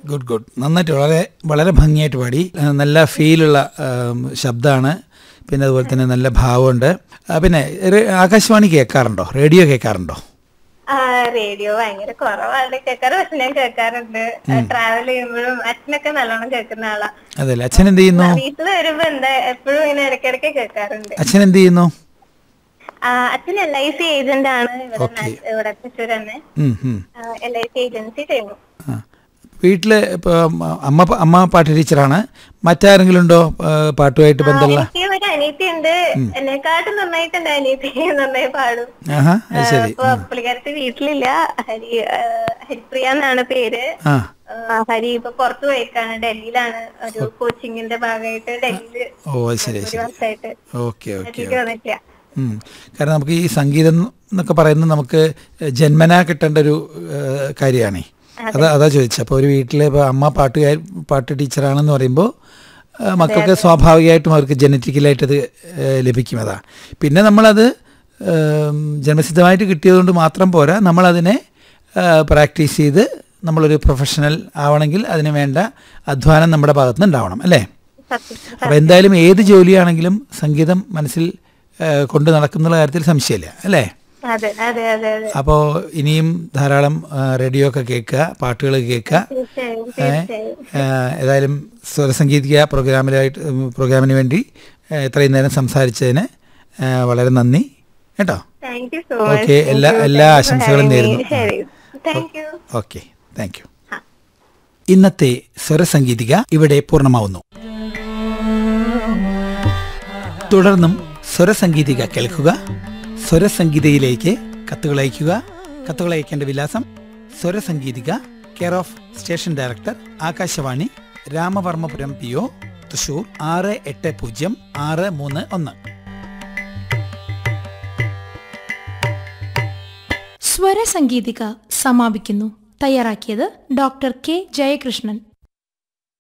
Good good നന്നായിട്ട് വളരെ വളരെ ഭംഗിയായിട്ട് പാടി ആ, നല്ല ഫീലുള്ള ശബ്ദമാണ് പിന്നെ അതുപോലെ തന്നെ നല്ല ഭാവമുണ്ട് ആ, പിന്നെ റെ- ആകാശവാണി കേൾക്കാറുണ്ടോ റേഡിയോ കേൾക്കാറുണ്ടോ ആ റേഡിയോ ഭയങ്കര കുറവാണ് കേൾക്കാറ് പക്ഷെ ഞാൻ കേൾക്കാറുണ്ട് ട്രാവൽ ചെയ്യുമ്പോഴും അച്ഛനൊക്കെ നല്ലോണം കേൾക്കുന്ന ആളാ അതല്ലേ അച്ഛൻ എന്ത് ചെയ്യുന്നു വീട്ടിൽ വരുമ്പോ എന്താ എപ്പോഴും ഇങ്ങനെ ഇടയ്ക്കിടയ്ക്ക് കേൾക്കാറുണ്ട് അച്ഛൻ എന്ത് ചെയ്യുന്നു ആ, അച്ഛൻ എൽ ഐ സി ഏജന്റ് ആണ് ഇവിടെ Okay. നാ- ഇവിടെ തൃശ്ശൂർ തന്നെ ഉം, ഉം. എൽ ഐ സി ഏജൻസി ചെയ്യുന്നു ആ. വീട്ടില് ഇപ്പൊ അമ്മ അമ്മ പാട്ട് ടീച്ചറാണ് മറ്റാരെങ്കിലും ഉണ്ടോ ആ, പാട്ടുമായിട്ട് ആ, ബന്ധമുള്ള എനിക്ക് ഒരു അനിയത്തി ഉണ്ട് എന്നെക്കാട്ടും നന്നായിട്ട് എന്റെ അനിയത്തി നന്നായി പാടും ആഹാ അത് ശരി അപ്പൊ പുള്ളിക്കാരത്തി വീട്ടിലില്ല ഹരി ആ, ഹരിപ്രിയ എന്നാണ് പേര് ആ ആ, ഹരി ഇപ്പൊ പുറത്തു പോയേക്കാണ് ഡൽഹിയിലാണ് ഒരു കോച്ചിങ്ങിന്റെ ഭാഗമായിട്ട് ഡൽഹിയില് ഓ അത് ശരി ഒരു ശരി വർഷമായിട്ട് ഓക്കെ ഓക്കെ എത്തിക്ക് വന്നിട്ടില്ല ഉം. കാരണം നമുക്ക് ഈ സംഗീതം എന്നൊക്കെ പറയുന്നത് നമുക്ക് ജന്മനാ കിട്ടേണ്ട ഒരു കാര്യമാണ് അതാ അതാ ചോദിച്ചത് അപ്പോൾ ഒരു വീട്ടിൽ ഇപ്പോൾ അമ്മ പാട്ടുകാർ പാട്ട് ടീച്ചറാണെന്ന് പറയുമ്പോൾ ആ, മക്കൾക്ക് സ്വാഭാവികമായിട്ടും അവർക്ക് ജനറ്റിക്കലായിട്ട് അത് ആ, ലഭിക്കും അതാ പിന്നെ നമ്മളത് ഉം, ജന്മസിദ്ധമായിട്ട് കിട്ടിയതുകൊണ്ട് മാത്രം പോരാ നമ്മളതിനെ പ്രാക്ടീസ് ചെയ്ത് നമ്മളൊരു പ്രൊഫഷണൽ ആവണമെങ്കിൽ അതിന് വേണ്ട അധ്വാനം നമ്മുടെ ഭാഗത്തുനിന്ന് ഉണ്ടാവണം അല്ലേ സത്യം അപ്പോൾ എന്തായാലും ഏത് ജോലിയാണെങ്കിലും സംഗീതം മനസ്സിൽ ആ, കൊണ്ട് നടക്കുന്നുള്ള കാര്യത്തിൽ സംശയമില്ല അല്ലേ അതെ അതെ അതെ അതെ അപ്പോൾ ഇനിയും ധാരാളം ആ, റേഡിയോ ഒക്കെ കേൾക്കുക പാട്ടുകൾ കേൾക്കുക തീർച്ചയായും ഏ, തീർച്ചയായും ആ, ഏതായാലും സ്വരസംഗീതിക പ്രോഗ്രാമിലായിട്ട് ഉം, പ്രോഗ്രാമിന് വേണ്ടി ആ, ഇത്രയും നേരം സംസാരിച്ചതിന് ആ, വളരെ നന്ദി കേട്ടോ thank you so Okay, much എല്ലാ- എല്ലാ ആശംസകളും നേരുന്നു. ശരി thank you okay thank you ഇന്നത്തെ സ്വരസംഗീതിക ഇവിടെ പൂർണ്ണമാവുന്നു തുടർന്നും സ്വരസംഗീതിക കേൾക്കുക സ്വരസംഗീതയിലേക്ക് കത്തുകൾ അയയ്ക്കുക കത്തുകൾ അയക്കേണ്ട വിലാസം Swarasangeethika care of station director Akashvani Ramavarmapuram P O Thrissur ആറ് എട്ട് പൂജ്യം ആറ് മൂന്ന് ഒന്ന് സ്വരസംഗീതിക സമാപിക്കുന്നു തയ്യാറാക്കിയത് ഡോക്ടർ കെ ജയകൃഷ്ണൻ